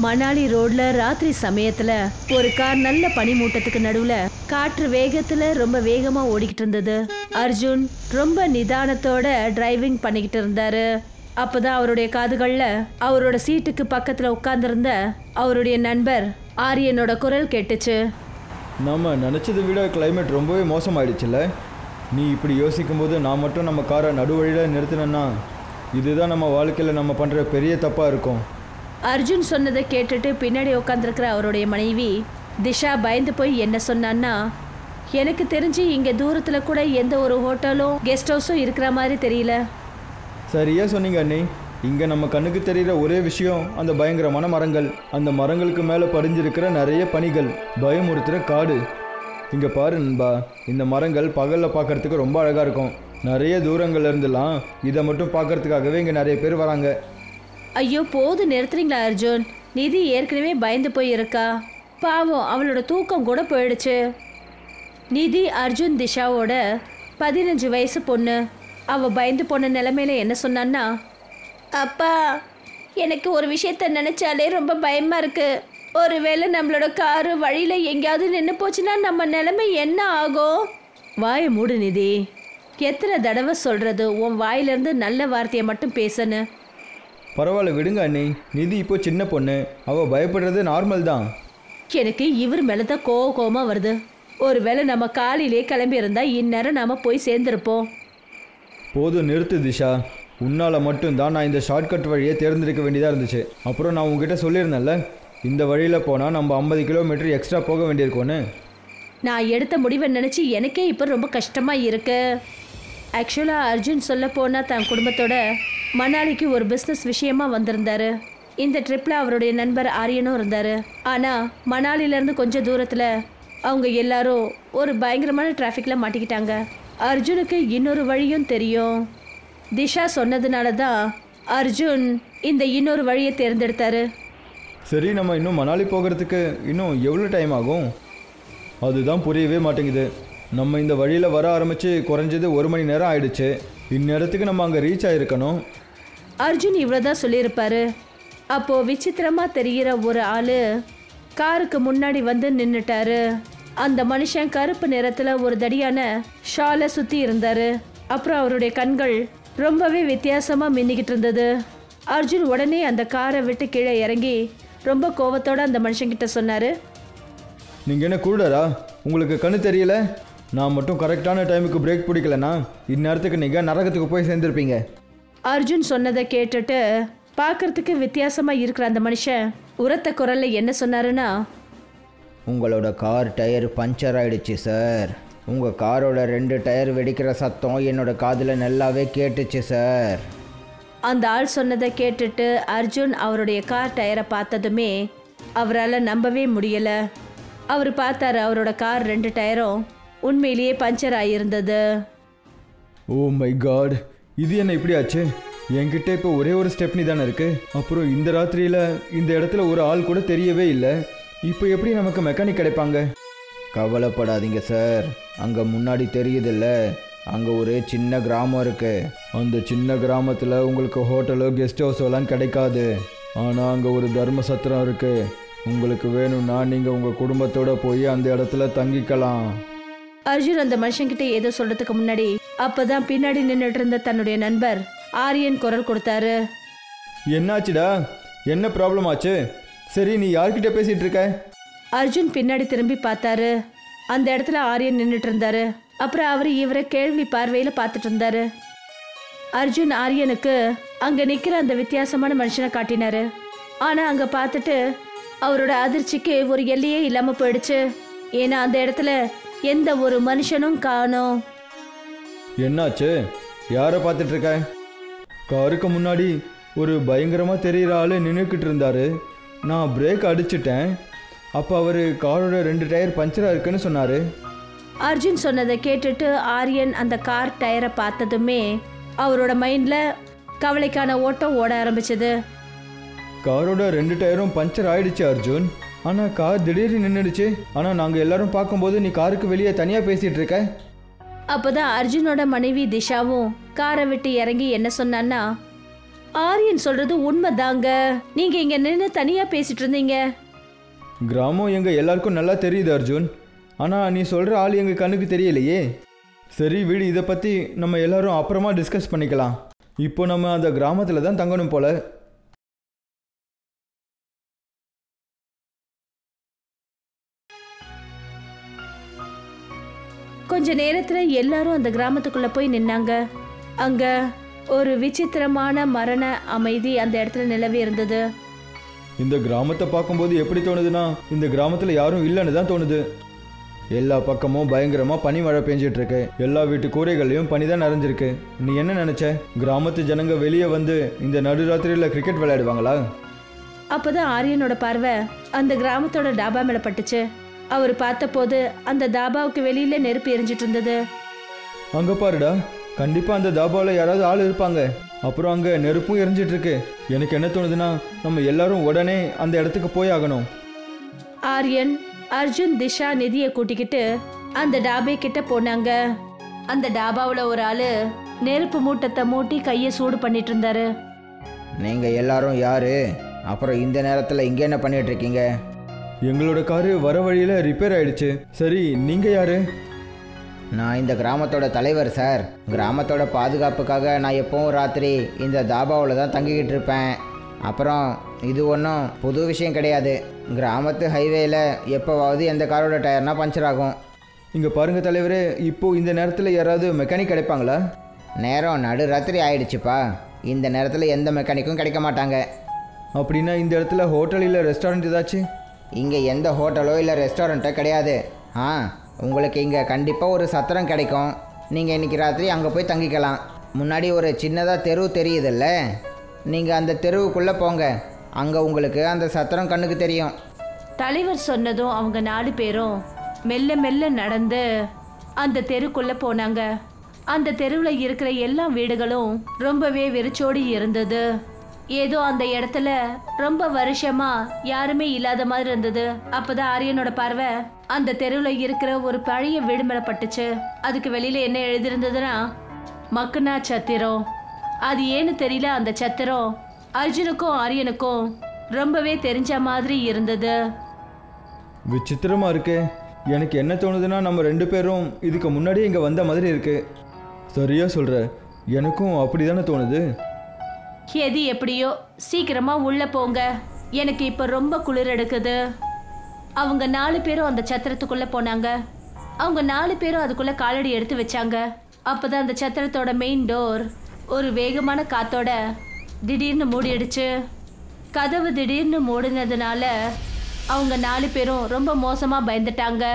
மணாலி ரோட்ல ராத்திரி சமயத்துல ஒரு கார் நல்ல பனிமூட்டத்துக்கு நடுவுல காற்று வேகத்துல ரொம்ப வேகமா ஓடிக்கிட்டு இருந்தது அர்ஜுன் ரொம்ப நிதானத்தோட டிரைவிங் பண்ணிக்கிட்டு இருந்தாரு அப்பதான் அவருடைய காதுகள்ல அவரோட சீட்டுக்கு பக்கத்துல உட்கார்ந்திருந்த அவருடைய நண்பர் ஆரியனோட குரல் கேட்டுச்சு நம்ம நினச்சதை விட கிளைமேட் ரொம்பவே மோசமாயிடுச்சுல்ல நீ இப்படி யோசிக்கும்போது நான் மட்டும் நம்ம காரை நடுவழியில் நிறுத்தினேன்னா இதுதான் நம்ம வாழ்க்கையில் நம்ம பண்ணுற பெரிய தப்பாக இருக்கும் அர்ஜுன் சொன்னதை கேட்டுட்டு பின்னாடி உட்காந்துருக்கிற அவருடைய மனைவி திஷா பயந்து போய் என்ன சொன்னான்னா எனக்கு தெரிஞ்சு இங்க தூரத்துல கூட எந்த ஒரு ஹோட்டலும் கெஸ்ட் ஹவுஸும் இருக்கிற மாதிரி தெரியல சரியா சொன்னீங்க அண்ணி இங்கே நம்ம கண்ணுக்கு தெரிகிற ஒரே விஷயம் அந்த பயங்கரமான மரங்கள் அந்த மரங்களுக்கு மேலே படிஞ்சிருக்கிற நிறைய பனிகள் பயமுறுத்துகிற காடு இங்கே பாரு நண்பா இந்த மரங்கள் பகலில் பார்க்கறதுக்கு ரொம்ப அழகாக இருக்கும் நிறைய தூரங்கள்ல இருந்துலாம் இதை மட்டும் பார்க்கறதுக்காகவே இங்கே நிறைய பேர் வராங்க ஐயோ போது நிறுத்துறீங்களா அர்ஜுன் நிதி ஏற்கனவே பயந்து போய் இருக்கா பாவம் அவளோட தூக்கம் கூட போயிடுச்சு நிதி அர்ஜுன் திஷாவோட பதினஞ்சு வயசு பொண்ணு அவ பயந்து போன நிலைமையில என்ன சொன்னான்னா அப்பா எனக்கு ஒரு விஷயத்த நினைச்சாலே ரொம்ப பயமா இருக்கு ஒருவேளை நம்மளோட காரு வழியில எங்கேயாவது நின்று போச்சுன்னா நம்ம நிலைமை என்ன ஆகும் வாயை மூடு நிதி எத்தனை தடவை சொல்றது உன் வாயிலிருந்து நல்ல வார்த்தையை மட்டும் பேசன்னு பரவாயில்ல விடுங்க அண்ணி நிதி இப்போ சின்ன பொண்ணு அவள் பயப்படுறது நார்மல் தான் எனக்கு இவர் மேலே தான் கோவ கோவமா வருது ஒருவேளை நம்ம காலையிலே கிளம்பி இருந்தா இந்நேரம் நாம போய் சேர்ந்திருப்போம் போதும் நிறுத்து திஷா உன்னால் மட்டும்தான் நான் இந்த ஷார்ட்கட் வழியை தேர்ந்தெடுக்க வேண்டியதாக இருந்துச்சு அப்புறம் நான் உங்ககிட்ட சொல்லியிருந்தேன்ல இந்த வழியில் போனால் நம்ம ஐம்பது கிலோமீட்டர் எக்ஸ்ட்ரா போக வேண்டியிருக்கோன்னு நான் எடுத்த முடிவை நினைச்சு எனக்கே இப்போ ரொம்ப கஷ்டமா இருக்கு ஆக்சுவலா அர்ஜுன் சொல்ல போனா தன் குடும்பத்தோட மணாலிக்கு ஒரு பிஸ்னஸ் விஷயமா வந்திருந்தாரு இந்த ட்ரிப்ல அவருடைய நண்பர் ஆரியனும் இருந்தாரு ஆனா மணாலில இருந்து கொஞ்சம் தூரத்துல அவங்க எல்லாரும் ஒரு பயங்கரமான டிராஃபிக்ல மாட்டிக்கிட்டாங்க அர்ஜுனுக்கு இன்னொரு வழியும் தெரியும் திஷா சொன்னதுனால தான் அர்ஜுன் இந்த இன்னொரு வழியை தேர்ந்தெடுத்தாரு சரி நம்ம இன்னும் மணாலி போகிறதுக்கு இன்னும் எவ்வளோ டைம் ஆகும் அதுதான் புரியவே மாட்டேங்குது நம்ம இந்த வழியில் வர ஆரம்பித்து குறைஞ்சது ஒரு மணி நேரம் ஆயிடுச்சு இந்நேரத்துக்கு நம்ம அங்கே ரீச் ஆகிருக்கணும் அர்ஜுன் இவ்வளோதான் சொல்லியிருப்பாரு அப்போ விசித்திரமா தெரிகிற ஒரு ஆளு காருக்கு முன்னாடி வந்து நின்னுட்டாரு அந்த மனுஷன் கருப்பு நிறத்துல ஒரு தடியான ஷாலை சுத்தி இருந்தாரு அப்புறம் அவருடைய கண்கள் ரொம்பவே வித்தியாசமா மின்னிக்கிட்டு இருந்தது அர்ஜுன் உடனே அந்த காரை விட்டு கீழே இறங்கி ரொம்ப கோவத்தோட அந்த மனுஷன்கிட்ட சொன்னாரு நீங்கள் என்ன குருடரா உங்களுக்கு கண்ணு தெரியல நான் மட்டும் கரெக்டான டைமுக்கு பிரேக் பிடிக்கலனா இந்நேரத்துக்கு நீங்கள் நரகத்துக்கு போய் சேர்ந்துருப்பீங்க அர்ஜுன் சொன்னதை கேட்டுட்டு பார்க்கறதுக்கு வித்தியாசமா இருக்கிற அந்த மனுஷன் உரத்த குரல்ல என்ன சொன்னாருன்னா உங்களோட கார் டயர் பஞ்சர் ஆயிடுச்சு சார் உங்கள் காரோட ரெண்டு டயர் வெடிக்கிற சத்தம் என்னோட காதில் நல்லாவே கேட்டுச்சு சார் அந்த ஆள் சொன்னதை கேட்டுட்டு அர்ஜுன் அவருடைய கார் டயரை பார்த்ததுமே அவரால் நம்பவே முடியல அவர் பார்த்தாரு அவரோட கார் ரெண்டு டயரும் உண்மையிலேயே பஞ்சர் ஆகியிருந்தது ஓ மை காட் இது என்ன இப்படி ஆச்சு என்கிட்ட இப்போ ஒரே ஒரு ஸ்டெப்னி தானே இருக்கு அப்புறம் இந்த ராத்திரியில் இந்த இடத்துல ஒரு ஆள் கூட தெரியவே இல்லை இப்போ எப்படி நமக்கு மெக்கானிக் கிடைப்பாங்க கவலைப்படாதீங்க சார் அங்கே முன்னாடி தெரியுதுல்ல அங்கே ஒரு சின்ன கிராமம் இருக்கு அந்த சின்ன கிராமத்தில் உங்களுக்கு ஹோட்டலோ கெஸ்ட் ஹவுஸோ எல்லாம் கிடைக்காது ஆனால் அங்கே ஒரு தர்ம சத்திரம் இருக்கு உங்களுக்கு வேணும்னா நீங்கள் உங்கள் குடும்பத்தோட போய் அந்த இடத்துல தங்கிக்கலாம் அர்ஜுன் அந்த மனுஷன்கிட்ட ஏதோ சொல்றதுக்கு முன்னாடி அப்பதான் பின்னாடி நின்றுட்டு இருந்த தன்னுடைய நண்பர் ஆரியன் குரல் கொடுத்தாரு என்னாச்சுடா என்ன ப்ராப்ளம் ஆச்சு சரி நீ யார்கிட்ட பேசிட்டு இருக்க அர்ஜுன் பின்னாடி திரும்பி பார்த்தாரு அந்த இடத்துல ஆரியன் நின்றுட்டு இருந்தாரு அப்புறம் அவர் இவரை கேள்வி பார்வையில பார்த்துட்டு இருந்தாரு அர்ஜுன் ஆரியனுக்கு அங்க நிக்கிற அந்த வித்தியாசமான மனுஷனை காட்டினாரு ஆனா அங்க பார்த்துட்டு அவரோட அதிர்ச்சிக்கு ஒரு எல்லையே இல்லாம போயிடுச்சு ஏன்னா அந்த இடத்துல எந்த ஒரு மனுஷனும் காணோம் என்னாச்சு யாரை பார்த்துட்டு இருக்க காருக்கு முன்னாடி ஒரு பயங்கரமாக தெரிகிற ஆள் நின்றுக்கிட்டு இருந்தாரு நான் பிரேக் அடிச்சிட்டேன் அப்போ அவர் காரோட ரெண்டு டயர் பஞ்சராக இருக்குன்னு சொன்னார் அர்ஜுன் சொன்னதை கேட்டுட்டு ஆரியன் அந்த கார் டயரை பார்த்ததுமே அவரோட மைண்ட்ல கவலைக்கான ஓட்டம் ஓட ஆரம்பிச்சது காரோட ரெண்டு டயரும் பஞ்சர் ஆயிடுச்சு அர்ஜுன் ஆனால் கார் திடீர்னு நின்றுடுச்சு ஆனால் நாங்கள் எல்லாரும் பார்க்கும்போது நீ காருக்கு வெளியே தனியாக பேசிகிட்டு இருக்க அப்பதான் அர்ஜுனோட மனைவி திஷாவும் காரை விட்டு இறங்கி என்ன சொன்னான்னா ஆரியன் சொல்றது உண்மைதாங்க நீங்க இங்க நின்று தனியா பேசிட்டு இருந்தீங்க கிராமம் எங்கள் எல்லாருக்கும் நல்லா தெரியுது அர்ஜுன் ஆனால் நீ சொல்கிற ஆள் எங்கள் கண்ணுக்கு தெரியலையே சரி வீடு இதை பற்றி நம்ம எல்லாரும் அப்புறமா டிஸ்கஸ் பண்ணிக்கலாம் இப்போ நம்ம அந்த கிராமத்தில் தான் தங்கணும் போல கொஞ்ச நேரத்துல எல்லாரும் அந்த கிராமத்துக்குள்ள போய் நின்னாங்க அங்க ஒரு விசித்திரமான மரண அமைதி அந்த இடத்துல நிலவி இருந்தது இந்த கிராமத்தை பார்க்கும்போது எப்படி தோணுதுன்னா இந்த கிராமத்தில் யாரும் இல்லைன்னு தான் தோணுது எல்லா பக்கமும் பயங்கரமாக பனி மழை பெஞ்சிட்டு இருக்கு எல்லா வீட்டு கூரைகள்லையும் பனி தான் நிறைஞ்சிருக்கு நீ என்ன நினச்ச கிராமத்து ஜனங்க வெளியே வந்து இந்த நடுராத்திரியில் கிரிக்கெட் விளையாடுவாங்களா அப்பதான் ஆரியனோட பார்வை அந்த கிராமத்தோட டாபா மேல பட்டுச்சு அவர் பார்த்தபோது அந்த தாபாவுக்கு வெளியில நெருப்பு எரிஞ்சிட்டு இருந்தது அங்கே பாருடா கண்டிப்பாக அந்த தாபாவில் யாராவது ஆள் இருப்பாங்க அப்புறம் அங்கே நெருப்பும் எரிஞ்சிட்டு இருக்கு எனக்கு என்ன தோணுதுன்னா நம்ம எல்லாரும் உடனே அந்த இடத்துக்கு போய் ஆகணும் ஆரியன் அர்ஜுன் திஷா நிதியை கூட்டிக்கிட்டு அந்த டாபே கிட்ட போனாங்க அந்த டாபாவுல ஒரு ஆளு நெருப்பு மூட்டத்தை மூட்டி கையை சூடு பண்ணிட்டு இருந்தாரு நீங்கள் எல்லாரும் யார் அப்புறம் இந்த நேரத்தில் இங்கே என்ன பண்ணிட்டு இருக்கீங்க எங்களோட காரு வர வழியில் ரிப்பேர் ஆயிடுச்சு சரி நீங்கள் யாரு நான் இந்த கிராமத்தோட தலைவர் சார் கிராமத்தோட பாதுகாப்புக்காக நான் எப்பவும் ராத்திரி இந்த தாபாவில் தான் தங்கிக்கிட்டு இருப்பேன் அப்புறம் இது ஒன்றும் புது விஷயம் கிடையாது கிராமத்து ஹைவேயில் எப்போவாவது எந்த காரோட டயர்னா பஞ்சர் ஆகும் இங்கே பாருங்க தலைவரே இப்போ இந்த நேரத்தில் யாராவது மெக்கானிக் கிடைப்பாங்களா நேரம் நடு ராத்திரி ஆயிடுச்சுப்பா இந்த நேரத்தில் எந்த மெக்கானிக்கும் கிடைக்க மாட்டாங்க அப்படின்னா இந்த இடத்துல ஹோட்டல் இல்லை ரெஸ்டாரண்ட் ஏதாச்சும் இங்கே எந்த ஹோட்டலோ இல்லை ரெஸ்டாரண்ட்டோ கிடையாது ஆ உங்களுக்கு இங்கே கண்டிப்பாக ஒரு சத்திரம் கிடைக்கும் நீங்கள் இன்றைக்கி ராத்திரி அங்கே போய் தங்கிக்கலாம் முன்னாடி ஒரு சின்னதாக தெரு தெரியுதுல்ல நீங்கள் அந்த தெருவுக்குள்ளே போங்க அங்கே உங்களுக்கு அந்த சத்திரம் கண்ணுக்கு தெரியும் தலைவர் சொன்னதும் அவங்க நாலு பேரும் மெல்ல மெல்ல நடந்து அந்த தெருக்குள்ள போனாங்க அந்த தெருவில் இருக்கிற எல்லா வீடுகளும் ரொம்பவே வெறிச்சோடி இருந்தது ஏதோ அந்த இடத்துல ரொம்ப வருஷமா யாருமே இல்லாத மாதிரி இருந்தது அப்பதான் ஆரியனோட பார்வை அந்த தெருவில் இருக்கிற ஒரு பழைய வீடு மேல பட்டுச்சு அதுக்கு வெளியில என்ன எழுதியிருந்ததுன்னா மக்குனா சத்திரம் அது ஏன்னு தெரியல அந்த சத்திரம் அர்ஜுனுக்கும் ஆரியனுக்கும் ரொம்பவே தெரிஞ்ச மாதிரி இருந்தது விசித்திரமாக இருக்கு எனக்கு என்ன தோணுதுன்னா நம்ம ரெண்டு பேரும் இதுக்கு முன்னாடி இங்கே வந்த மாதிரி இருக்கு சரியா சொல்கிற எனக்கும் அப்படி தானே தோணுது எது எப்படியோ சீக்கிரமா உள்ள போங்க எனக்கு இப்ப ரொம்ப குளிர் எடுக்குது அவங்க நாலு பேரும் அந்த சத்திரத்துக்குள்ள போனாங்க அவங்க நாலு பேரும் அதுக்குள்ள காலடி எடுத்து வச்சாங்க அப்பதான் அந்த சத்திரத்தோட மெயின் டோர் ஒரு வேகமான காத்தோட திடீர்னு மூடிடுச்சு கதவு திடீர்னு மூடினதுனால அவங்க நாலு பேரும் ரொம்ப மோசமா பயந்துட்டாங்க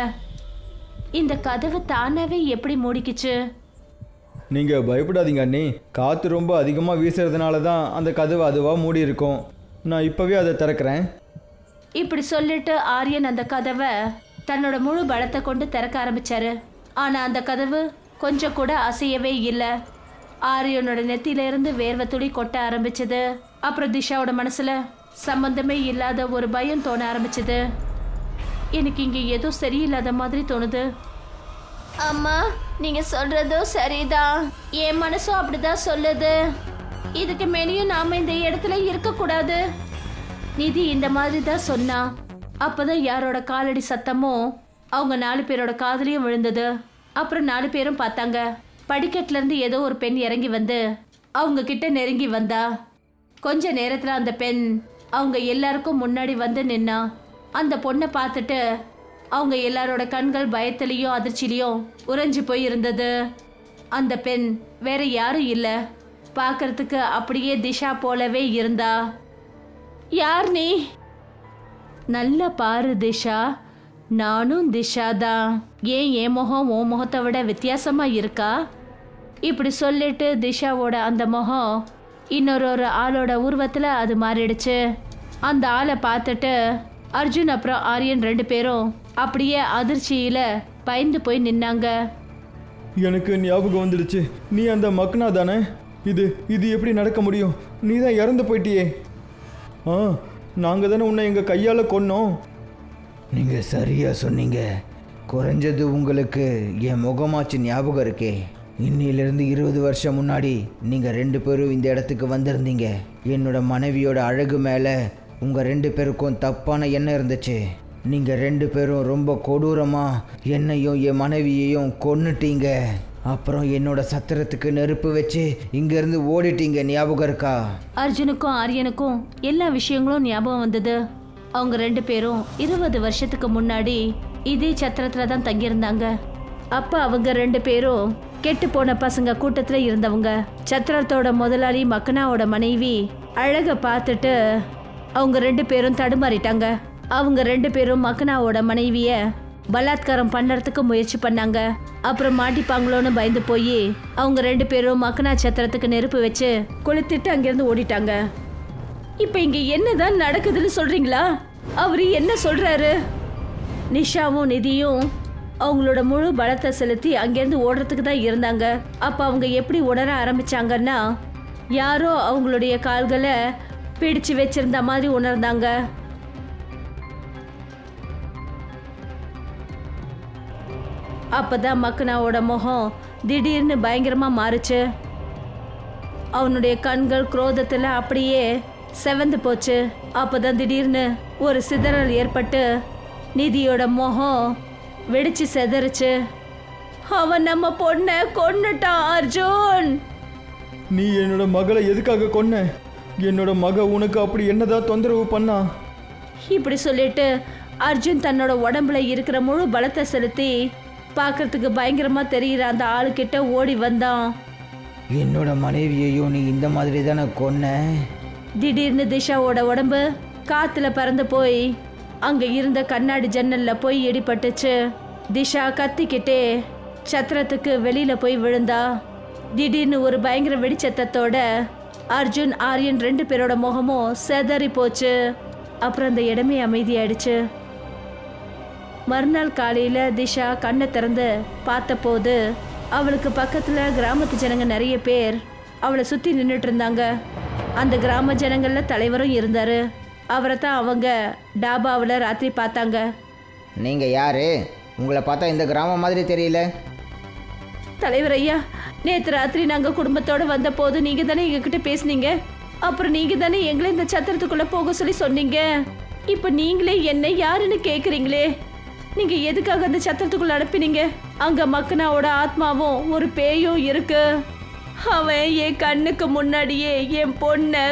இந்த கதவு தானாவே எப்படி மூடிக்குச்சு நீங்கள் பயப்படாதீங்க அண்ணி காற்று ரொம்ப அதிகமாக வீசுறதுனால தான் அந்த கதவு அதுவாக மூடி இருக்கும் நான் இப்போவே அதை திறக்கிறேன் இப்படி சொல்லிட்டு ஆரியன் அந்த கதவை தன்னோட முழு பலத்தை கொண்டு திறக்க ஆரம்பிச்சாரு ஆனா அந்த கதவு கொஞ்சம் கூட அசையவே இல்லை ஆரியனோட நெத்தியில இருந்து வேர்வை துளி கொட்ட ஆரம்பிச்சது அப்புறம் திஷாவோட மனசுல சம்பந்தமே இல்லாத ஒரு பயம் தோண ஆரம்பிச்சது எனக்கு இங்க ஏதோ சரியில்லாத மாதிரி தோணுது அம்மா நீங்க சொல்றதும் சரிதான் என் மனசும் அப்படிதான் சொல்லுது இதுக்கு மேலேயும் நாம இந்த இடத்துல இருக்கக்கூடாது நிதி இந்த மாதிரி தான் சொன்னா அப்பதான் யாரோட காலடி சத்தமும் அவங்க நாலு பேரோட காதுலயும் விழுந்தது அப்புறம் நாலு பேரும் பார்த்தாங்க படிக்கட்டுல இருந்து ஏதோ ஒரு பெண் இறங்கி வந்து அவங்க கிட்ட நெருங்கி வந்தா கொஞ்ச நேரத்துல அந்த பெண் அவங்க எல்லாருக்கும் முன்னாடி வந்து நின்னா அந்த பொண்ணை பார்த்துட்டு அவங்க எல்லாரோட கண்கள் பயத்திலையும் அதிர்ச்சிலையும் உறைஞ்சு போய் இருந்தது அந்த பெண் வேற யாரும் இல்லை பார்க்கறதுக்கு அப்படியே திஷா போலவே இருந்தா யார் நீ நல்ல பாரு திஷா நானும் திஷா தான் ஏன் என் முகம் உன் முகத்தை விட வித்தியாசமா இருக்கா இப்படி சொல்லிட்டு திஷாவோட அந்த முகம் இன்னொரு ஒரு ஆளோட உருவத்தில் அது மாறிடுச்சு அந்த ஆளை பார்த்துட்டு அர்ஜுன் அப்புறம் ஆரியன் ரெண்டு பேரும் அப்படியே அதிர்ச்சியில் பயந்து போய் நின்னாங்க எனக்கு ஞாபகம் வந்துடுச்சு நீ அந்த மக்னா தானே இது இது எப்படி நடக்க முடியும் நீ தான் இறந்து போயிட்டியே ஆ நாங்கள் தானே உன்னை எங்கள் கையால் கொன்னோம் நீங்கள் சரியாக சொன்னீங்க குறைஞ்சது உங்களுக்கு என் முகமாச்சு ஞாபகம் இருக்கே இன்னிலிருந்து இருபது வருஷம் முன்னாடி நீங்கள் ரெண்டு பேரும் இந்த இடத்துக்கு வந்திருந்தீங்க என்னோட மனைவியோட அழகு மேலே உங்கள் ரெண்டு பேருக்கும் தப்பான எண்ணம் இருந்துச்சு நீங்கள் ரெண்டு பேரும் ரொம்ப கொடூரமாக என்னையும் என் மனைவியையும் கொன்னுட்டீங்க அப்புறம் என்னோட சத்திரத்துக்கு நெருப்பு வச்சு இங்கேருந்து ஓடிட்டீங்க ஞாபகம் இருக்கா அர்ஜுனுக்கும் ஆரியனுக்கும் எல்லா விஷயங்களும் ஞாபகம் வந்தது அவங்க ரெண்டு பேரும் இருபது வருஷத்துக்கு முன்னாடி இதே சத்திரத்துல தான் தங்கியிருந்தாங்க அப்ப அவங்க ரெண்டு பேரும் கெட்டு போன பசங்க கூட்டத்துல இருந்தவங்க சத்திரத்தோட முதலாளி மக்கனாவோட மனைவி அழக பார்த்துட்டு அவங்க ரெண்டு பேரும் தடுமாறிட்டாங்க அவங்க ரெண்டு பேரும் மக்கனாவோட மனைவிய பலாத்காரம் பண்ணறதுக்கு முயற்சி பண்ணாங்க அப்புறம் மாட்டிப்பாங்களோன்னு பயந்து போய் அவங்க ரெண்டு பேரும் மக்கனா சத்திரத்துக்கு நெருப்பு வச்சு கொளுத்திட்டு அங்கிருந்து ஓடிட்டாங்க இப்போ இங்க என்னதான் நடக்குதுன்னு சொல்றீங்களா அவரு என்ன சொல்றாரு நிஷாவும் நிதியும் அவங்களோட முழு பலத்தை செலுத்தி அங்கேருந்து ஓடுறதுக்கு தான் இருந்தாங்க அப்போ அவங்க எப்படி உணர ஆரம்பிச்சாங்கன்னா யாரோ அவங்களுடைய கால்களை பிடிச்சு வச்சிருந்த மாதிரி உணர்ந்தாங்க அப்பதான் மக்கனாவோட முகம் திடீர்னு பயங்கரமா மாறுச்சு அவனுடைய கண்கள் குரோதத்தில் அப்படியே செவந்து போச்சு அப்பதான் திடீர்னு ஒரு சிதறல் ஏற்பட்டு நிதியோட முகம் வெடிச்சு செதறுச்சு அவன் நம்ம பொண்ணை கொன்னுட்டான் அர்ஜுன் நீ என்னோட மகளை எதுக்காக கொன்ன என்னோட மக உனக்கு அப்படி என்னதான் தொந்தரவு பண்ணா இப்படி சொல்லிட்டு அர்ஜுன் தன்னோட உடம்புல இருக்கிற முழு பலத்தை செலுத்தி பார்க்கறதுக்கு பயங்கரமா தெரிகிற அந்த ஆளுக்கிட்ட ஓடி வந்தான் என்னோட மனைவியையும் நீ இந்த மாதிரி தானே கொன்ன திடீர்னு திஷாவோட உடம்பு காத்துல பறந்து போய் அங்க இருந்த கண்ணாடி ஜன்னல்ல போய் இடிபட்டுச்சு திஷா கத்திக்கிட்டே சத்திரத்துக்கு வெளியில போய் விழுந்தா திடீர்னு ஒரு பயங்கர வெடிச்சத்தத்தோட அர்ஜுன் ஆரியன் ரெண்டு பேரோட முகமும் செதறி போச்சு அப்புறம் அந்த இடமே அமைதியாயிடுச்சு மறுநாள் காலையில திஷா கண்ணை திறந்து பார்த்தபோது அவளுக்கு பக்கத்துல கிராமத்து ஜனங்க நிறைய பேர் அவளை சுத்தி நின்றுட்டு இருந்தாங்க அந்த கிராம ஜனங்கள்ல தலைவரும் இருந்தாரு அவரை தான் அவங்க டாபாவில் ராத்திரி பார்த்தாங்க நீங்கள் யாரு உங்களை பார்த்தா இந்த கிராமம் மாதிரி தெரியல தலைவர் ஐயா நேற்று ராத்திரி நாங்கள் குடும்பத்தோட வந்த போது நீங்கள் தானே எங்ககிட்ட பேசுனீங்க அப்புறம் நீங்கள் தானே எங்களை இந்த சத்திரத்துக்குள்ளே போக சொல்லி சொன்னீங்க இப்போ நீங்களே என்ன யாருன்னு கேட்குறீங்களே நீங்கள் எதுக்காக அந்த சத்திரத்துக்குள்ள அனுப்பினீங்க அங்கே மக்கனாவோட ஆத்மாவும் ஒரு பேயும் இருக்கு அவன் என் கண்ணுக்கு முன்னாடியே என் பொண்ணை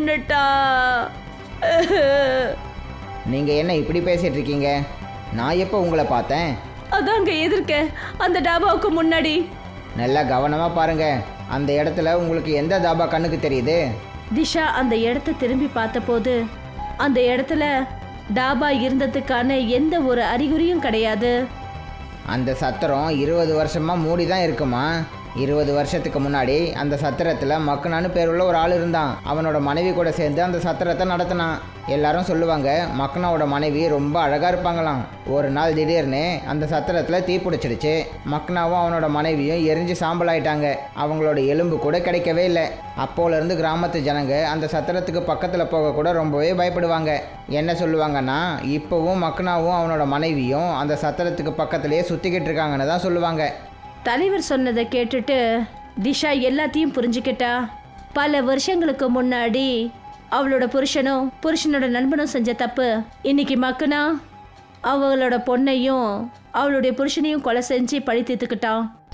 கொன்னுட்டான் நீங்கள் என்ன இப்படி பேசிகிட்டு இருக்கீங்க நான் எப்போ உங்களை பார்த்தேன் அதான் அங்கே எதிர்க்க அந்த டாபாவுக்கு முன்னாடி நல்லா கவனமாக பாருங்கள் அந்த இடத்துல உங்களுக்கு எந்த தாபா கண்ணுக்கு தெரியுது திஷா அந்த இடத்த திரும்பி பார்த்தபோது அந்த இடத்துல டாபா இருந்ததுக்கான எந்த ஒரு அறிகுறியும் கிடையாது அந்த சத்திரம் இருபது வருஷமாக மூடி தான் இருக்குமா இருபது வருஷத்துக்கு முன்னாடி அந்த சத்திரத்தில் மக்கனான்னு பேருள்ள ஒரு ஆள் இருந்தான் அவனோட மனைவி கூட சேர்ந்து அந்த சத்திரத்தை நடத்தினான் எல்லாரும் சொல்லுவாங்க மக்கனாவோட மனைவி ரொம்ப அழகாக இருப்பாங்களாம் ஒரு நாள் திடீர்னு அந்த சத்திரத்தில் தீ பிடிச்சிடுச்சு மக்கனாவும் அவனோட மனைவியும் எரிஞ்சு சாம்பல் ஆயிட்டாங்க அவங்களோட எலும்பு கூட கிடைக்கவே இல்லை அப்போலேருந்து கிராமத்து ஜனங்க அந்த சத்திரத்துக்கு பக்கத்தில் போக கூட ரொம்பவே பயப்படுவாங்க என்ன சொல்லுவாங்கன்னா இப்போவும் மக்கனாவும் அவனோட மனைவியும் அந்த சத்திரத்துக்கு பக்கத்துலேயே சுற்றிக்கிட்டு இருக்காங்கன்னு தான் சொல்லுவாங்க தலைவர் சொன்னதை கேட்டுட்டு திஷா எல்லாத்தையும் புரிஞ்சுக்கிட்டா பல வருஷங்களுக்கு முன்னாடி அவளோட புருஷனும் புருஷனோட நண்பனும் செஞ்ச தப்பு இன்னைக்கு மக்கனா அவளோட பொண்ணையும் அவளுடைய புருஷனையும் கொலை செஞ்சு பழி தீர்த்துக்கிட்டான்